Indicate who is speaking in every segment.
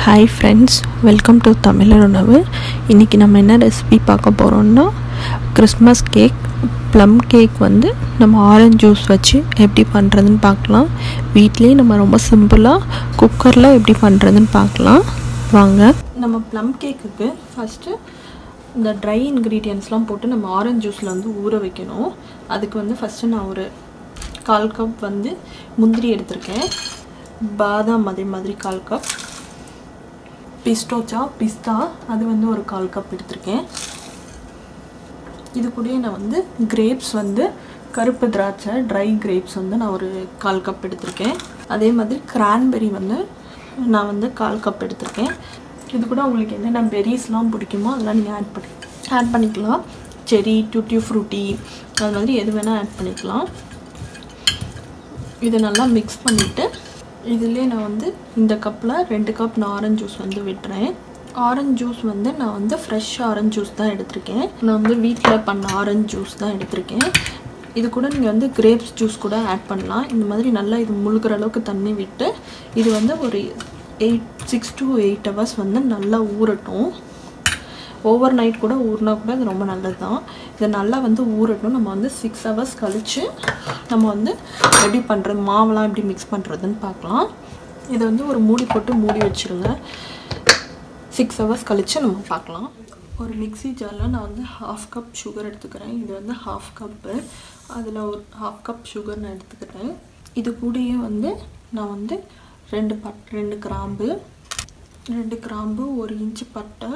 Speaker 1: hi friends welcome to தமிழர் உணவு இன்றைக்கி நம்ம என்ன ரெசிபி பார்க்க போகிறோம்னா கிறிஸ்மஸ் கேக் ப்ளம் கேக் வந்து நம்ம ஆரஞ்சு ஜூஸ் வச்சு எப்படி பண்ணுறதுன்னு பார்க்கலாம் வீட்லேயே நம்ம ரொம்ப சிம்பிளாக குக்கரில் எப்படி பண்ணுறதுன்னு பார்க்கலாம் வாங்க நம்ம ப்ளம் கேக்குக்கு ஃபஸ்ட்டு இந்த ட்ரை இன்க்ரீடியன்ஸ்லாம் போட்டு நம்ம ஆரஞ்சு ஜூஸில் வந்து ஊற வைக்கணும் அதுக்கு வந்து ஃபஸ்ட்டு நான் ஒரு கால் கப் வந்து முந்திரி எடுத்திருக்கேன் பாதாம் அதே மாதிரி கால் கப் பிஸ்டோச்சா பிஸ்தா அது வந்து ஒரு கால் கப் எடுத்திருக்கேன் இது கூடயே நான் வந்து கிரேப்ஸ் வந்து கருப்பு திராட்சை ட்ரை கிரேப்ஸ் வந்து நான் ஒரு கால் கப் எடுத்திருக்கேன் அதே மாதிரி கிரான்பெரி வந்து நான் வந்து கால் கப் எடுத்திருக்கேன் இது கூட உங்களுக்கு என்னென்ன பெரிஸ்லாம் பிடிக்குமோ அதெல்லாம் நீங்கள் ஆட் பண்ணி ஆட் பண்ணிக்கலாம் செரி டூட்டி ஃப்ரூட்டி அது மாதிரி எது வேணால் ஆட் பண்ணிக்கலாம் இதை நல்லா மிக்ஸ் பண்ணிவிட்டு இதிலே நான் வந்து இந்த கப்பில் ரெண்டு கப் நான் ஆரஞ்சு ஜூஸ் வந்து விட்டுறேன் ஆரஞ்சு ஜூஸ் வந்து நான் வந்து ஃப்ரெஷ் ஆரஞ்சு ஜூஸ் தான் எடுத்திருக்கேன் நான் வந்து வீட்டில் பண்ண ஆரஞ்சு ஜூஸ் தான் எடுத்திருக்கேன் இது கூட நீங்கள் வந்து கிரேப்ஸ் ஜூஸ் கூட ஆட் பண்ணலாம் இந்த மாதிரி நல்லா இது முழுகிற அளவுக்கு தண்ணி விட்டு இது வந்து ஒரு eight six to eight hours வந்து நல்லா ஊறட்டும் ஓவர் நைட் கூட ஊறினா கூட இது ரொம்ப நல்லது தான் இதை நல்லா வந்து ஊறட்டும் நம்ம வந்து சிக்ஸ் ஹவர்ஸ் கழித்து நம்ம வந்து ரெடி பண்ணுறது மாவெல்லாம் எப்படி மிக்ஸ் பண்ணுறதுன்னு பார்க்கலாம் இதை வந்து ஒரு மூடி போட்டு மூடி வச்சுருங்க சிக்ஸ் ஹவர்ஸ் கழித்து நம்ம பார்க்கலாம் ஒரு மிக்ஸி ஜாரில் நான் வந்து ஹாஃப் கப் சுகர் எடுத்துக்கிறேன் இது வந்து ஹாஃப் கப்பு அதில் ஒரு ஹாஃப் கப் சுகர் நான் எடுத்துக்கிறேன் இது கூடயே வந்து நான் வந்து ரெண்டு பட் ரெண்டு கிராம்பு ரெண்டு கிராம்பு ஒரு இன்ச்சு பட்டை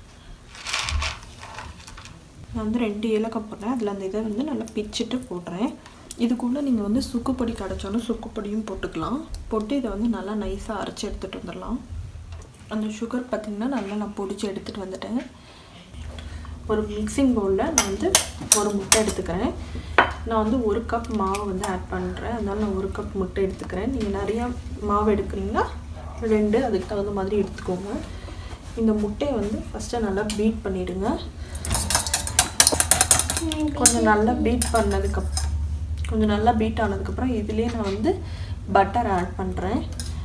Speaker 1: நான் வந்து ரெண்டு ஏலக்காய் போடுறேன் அதில் அந்த இதை வந்து நல்லா பிச்சுட்டு போடுறேன் இதுக்குள்ளே நீங்கள் வந்து சுக்குப்பொடி கிடச்சாலும் சுக்குப்பொடியும் போட்டுக்கலாம் போட்டு இதை வந்து நல்லா நைஸாக அரைச்சி எடுத்துகிட்டு வந்துடலாம் அந்த சுகர் பார்த்திங்கன்னா நல்லா நான் பொடிச்சு எடுத்துகிட்டு வந்துட்டேன் ஒரு மிக்சிங் பவுலில் நான் வந்து ஒரு முட்டை எடுத்துக்கிறேன் நான் வந்து ஒரு கப் மாவு வந்து ஆட் பண்ணுறேன் அதனால் நான் ஒரு கப் முட்டை எடுத்துக்கிறேன் நீங்கள் நிறையா மாவு எடுக்கிறீங்கன்னா ரெண்டு அதுக்கு தகுந்த மாதிரி எடுத்துக்கோங்க இந்த முட்டையை வந்து ஃபஸ்ட்டு நல்லா பீட் பண்ணிவிடுங்க கொஞ்சம் நல்லா பீட் பண்ணதுக்கப் கொஞ்சம் நல்லா பீட் ஆனதுக்கப்புறம் இதுலேயே நான் வந்து பட்டர் ஆட் பண்ணுறேன்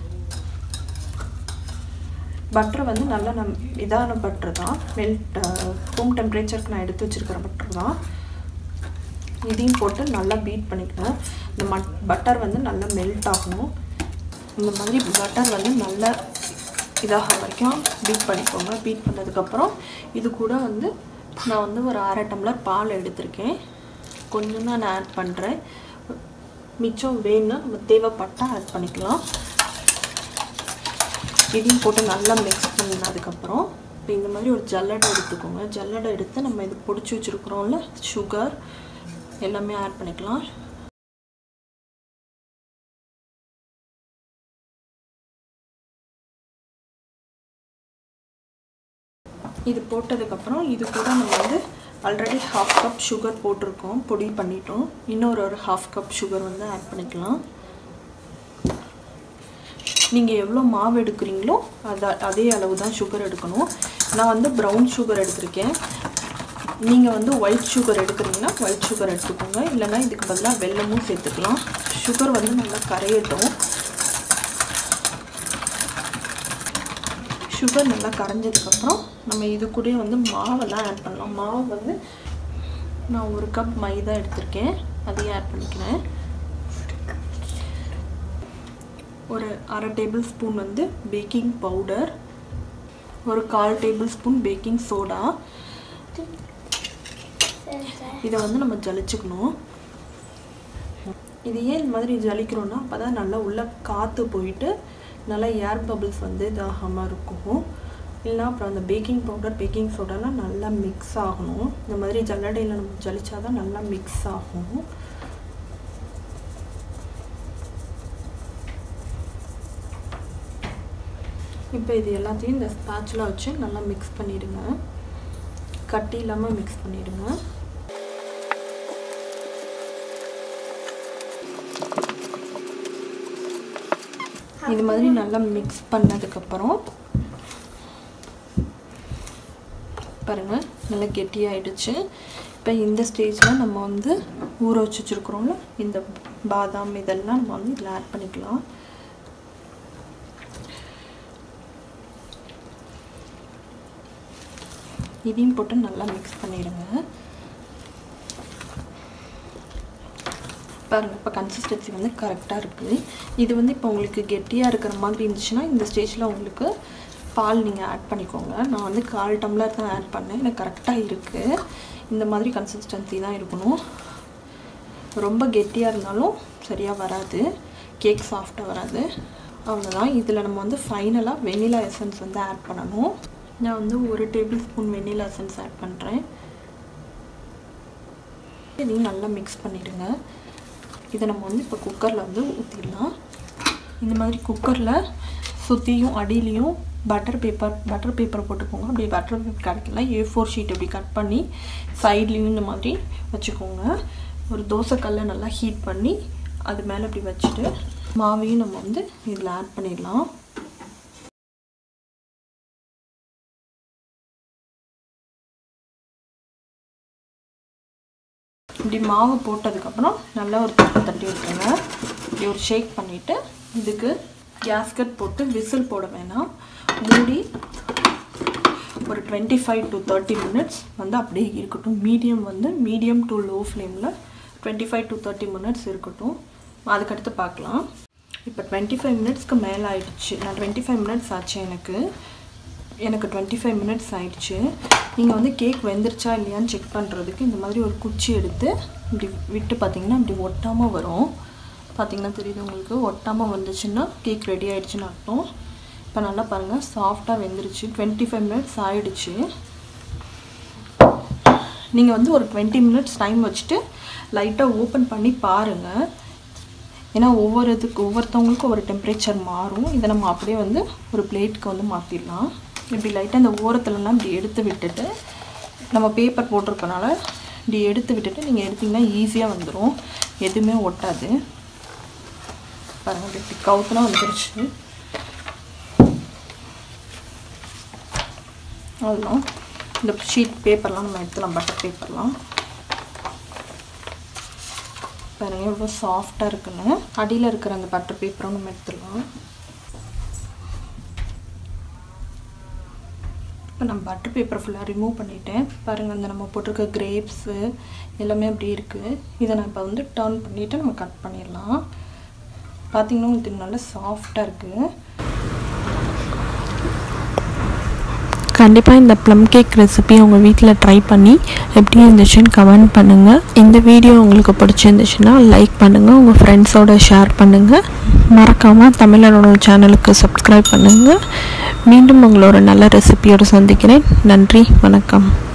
Speaker 1: பட்டர் வந்து நல்லா நம் இதான பட்டர் தான் மெல்ட் ரூம் டெம்பரேச்சருக்கு நான் எடுத்து வச்சுருக்கிற பட்டர் தான் இதையும் போட்டு நல்லா பீட் பண்ணிக்கணும் இந்த மட் பட்டர் வந்து நல்லா மெல்ட் ஆகணும் இந்த மாதிரி பட்டர் வந்து நல்லா இதாக வரைக்கும் பீட் பண்ணிக்கோங்க பீட் பண்ணதுக்கப்புறம் இது கூட வந்து நான் வந்து ஒரு அரை டம்ளர் பால் எடுத்திருக்கேன் கொஞ்சம் தான் நான் ஆட் பண்ணுறேன் மிச்சம் வேணும்னா நம்ம தேவைப்பட்டால் ஆட் பண்ணிக்கலாம் இதையும் போட்டு நல்லா மிக்ஸ் பண்ணதுக்கப்புறம் இப்போ இந்த மாதிரி ஒரு ஜல்லடை எடுத்துக்கோங்க ஜல்லடை எடுத்து நம்ம இது பொடிச்சு வச்சுருக்குறோம்ல சுகர் எல்லாமே ஆட் பண்ணிக்கலாம் இது போட்டதுக்கப்புறம் இது கூட நம்ம வந்து ஆல்ரெடி ஹாஃப் கப் சுகர் போட்டிருக்கோம் பொடி பண்ணிட்டோம் இன்னொரு ஒரு ஹாஃப் கப் சுகர் வந்து ஆட் பண்ணிக்கலாம் நீங்கள் எவ்வளோ மாவு எடுக்கிறீங்களோ அதை அதே அளவு தான் சுகர் எடுக்கணும் நான் வந்து ப்ரௌன் சுகர் எடுத்திருக்கேன் நீங்கள் வந்து ஒயிட் சுகர் எடுக்கிறீங்கன்னா ஒயிட் சுகர் எடுத்துக்கோங்க இல்லைனா இதுக்கு பதிலாக வெல்லமும் சேர்த்துக்கலாம் சுகர் வந்து நல்லா கரையட்டும் சுகர் நல்லா கரைஞ்சதுக்கப்புறம் நம்ம இது கூட வந்து மாவெல்லாம் ஆட் பண்ணலாம் மாவு வந்து நான் ஒரு கப் மைதா எடுத்திருக்கேன் அதையும் ஆட் பண்ணிக்கிறேன் ஒரு அரை டேபிள் ஸ்பூன் வந்து பேக்கிங் பவுடர் ஒரு கால் டேபிள் ஸ்பூன் பேக்கிங் சோடா இதை வந்து நம்ம ஜலிச்சுக்கணும் இது ஏன் இந்த மாதிரி ஜலிக்கிறோன்னா அப்போ தான் நல்லா உள்ளே காற்று போயிட்டு நல்லா ஏர் பபிள்ஸ் வந்து இதாகாமல் இருக்கும் இல்லைனா அப்புறம் அந்த பேக்கிங் பவுடர் பேக்கிங் சோடாலாம் நல்லா மிக்ஸ் ஆகணும் இந்த மாதிரி ஜல்லடையில் நம்ம ஜலிச்சா தான் நல்லா மிக்ஸ் ஆகும் இப்போ இது எல்லாத்தையும் இந்த ஸ்பேச்சில் வச்சு நல்லா மிக்ஸ் பண்ணிவிடுங்க கட்டி இல்லாமல் மிக்ஸ் பண்ணிவிடுங்க இது மாதிரி நல்லா மிக்ஸ் பண்ணதுக்கப்புறம் பாருங்கள் நல்லா கெட்டியாயிடுச்சு இப்போ இந்த ஸ்டேஜில் நம்ம வந்து ஊற வச்சு வச்சுருக்குறோம்ல இந்த பாதாம் இதெல்லாம் நம்ம வந்து இதில் ஆட் பண்ணிக்கலாம் இதையும் போட்டு நல்லா மிக்ஸ் பண்ணிடுங்க பாருங்கள் இப்போ கன்சிஸ்டன்சி வந்து கரெக்டாக இருக்குது இது வந்து இப்போ உங்களுக்கு கெட்டியாக இருக்கிற மாதிரி இருந்துச்சுன்னா இந்த ஸ்டேஜில் உங்களுக்கு பால் நீங்கள் ஆட் பண்ணிக்கோங்க நான் வந்து கால் டம்ளர் தான் ஆட் பண்ணேன் எனக்கு கரெக்டாக இருக்குது இந்த மாதிரி கன்சிஸ்டன்சி தான் இருக்கணும் ரொம்ப கெட்டியாக இருந்தாலும் சரியாக வராது கேக் சாஃப்டாக வராது அவ்வளோதான் இதில் நம்ம வந்து ஃபைனலாக வெனிலா எசன்ஸ் வந்து ஆட் பண்ணணும் நான் வந்து ஒரு tablespoon vanilla essence add பண்ணுறேன் இதையும் நல்லா மிக்ஸ் பண்ணிவிடுங்க இதை நம்ம வந்து இப்போ குக்கரில் வந்து ஊற்றிடலாம் இந்த மாதிரி குக்கரில் சுற்றியும் அடியிலையும் பட்டர் பேப்பர் பட்டர் பேப்பர் போட்டுக்கோங்க அப்படி பட்டர் பேப்பர் கிடைக்கல ஏ ஃபோர் ஷீட் இப்படி கட் பண்ணி சைட்லேயும் இந்த மாதிரி வச்சுக்கோங்க ஒரு தோசைக்கல்லை நல்லா ஹீட் பண்ணி அது மேலே இப்படி வச்சுட்டு மாவையும் நம்ம வந்து இதில் ஆட் பண்ணிடலாம் இப்படி மாவு போட்டதுக்கப்புறம் நல்லா ஒரு தட்டு தட்டி விட்டுருங்க இப்படி ஒரு ஷேக் பண்ணிவிட்டு இதுக்கு கேஸ்கட் போட்டு விசில் போட வேணாம் மூடி ஒரு twenty five to thirty minutes வந்து அப்படியே இருக்கட்டும் மீடியம் வந்து மீடியம் டு லோ ஃப்ளேமில் twenty five to thirty minutes இருக்கட்டும் அதுக்கடுத்து பார்க்கலாம் இப்போ டுவெண்ட்டி ஃபைவ் மினிட்ஸ்க்கு மேலே ஆயிடுச்சு நான் டுவெண்ட்டி ஃபைவ் மினிட்ஸ் ஆச்சு எனக்கு எனக்கு டுவெண்ட்டி ஃபைவ் மினிட்ஸ் ஆயிடுச்சு நீங்கள் வந்து கேக் வெந்துருச்சா இல்லையான்னு செக் பண்ணுறதுக்கு இந்த மாதிரி ஒரு குச்சி எடுத்து இப்படி விட்டு பார்த்தீங்கன்னா இப்படி ஒட்டாமல் வரும் பார்த்தீங்கன்னா தெரியுது உங்களுக்கு ஒட்டாமல் வந்துச்சுன்னா கேக் ரெடி ஆகிடுச்சின்னு அர்த்தம் இப்போ நல்லா பாருங்கள் சாஃப்டாக வெந்துருச்சு டுவெண்ட்டி ஃபைவ் மினிட்ஸ் ஆயிடுச்சு நீங்கள் வந்து ஒரு டுவெண்ட்டி மினிட்ஸ் டைம் வச்சுட்டு லைட்டாக ஓப்பன் பண்ணி பாருங்கள் ஏன்னா ஒவ்வொரு இதுக்கு ஒவ்வொருத்தவங்களுக்கும் ஒரு டெம்பரேச்சர் மாறும் இதை நம்ம அப்படியே வந்து ஒரு பிளேட்டுக்கு வந்து மாற்றிடலாம் இப்படி லைட்டாக இந்த ஓரத்துலலாம் இப்படி எடுத்து விட்டுட்டு நம்ம பேப்பர் போட்டிருக்கனால இப்படி எடுத்து விட்டுட்டு நீங்கள் எடுத்திங்கன்னா ஈஸியாக வந்துடும் எதுவுமே ஒட்டாது பாருங்கள் இப்படி கவுத்துனா வந்துருச்சு அவ்வளோ இந்த ஷீட் பேப்பர்லாம் நம்ம எடுத்துலாம் பட்டர் பேப்பர்லாம் பாருங்கள் எவ்வளோ சாஃப்டாக இருக்குன்னு அடியில் இருக்கிற அந்த பட்டர் பேப்பரும் நம்ம எடுத்துடலாம் இப்போ நான் பட்டர் பேப்பர் ஃபுல்லாக ரிமூவ் பண்ணிட்டேன் பாருங்கள் அந்த நம்ம போட்டிருக்க கிரேப்ஸு எல்லாமே அப்படி இருக்குது இதை நான் இப்போ வந்து டர்ன் பண்ணிவிட்டு நம்ம கட் பண்ணிடலாம் பார்த்திங்கன்னா இது நல்லா சாஃப்டாக இருக்குது
Speaker 2: கண்டிப்பாக இந்த ப்ளம் கேக் ரெசிபி உங்கள் வீட்டில் ட்ரை பண்ணி எப்படி இருந்துச்சுன்னு கமெண்ட் பண்ணுங்கள் இந்த வீடியோ உங்களுக்கு பிடிச்சிருந்துச்சுன்னா லைக் பண்ணுங்கள் உங்கள் ஃப்ரெண்ட்ஸோட ஷேர் பண்ணுங்கள் மறக்காமல் தமிழனோட சேனலுக்கு சப்ஸ்கிரைப் பண்ணுங்கள் மீண்டும் உங்களோட நல்ல ரெசிபியோடு சந்திக்கிறேன் நன்றி வணக்கம்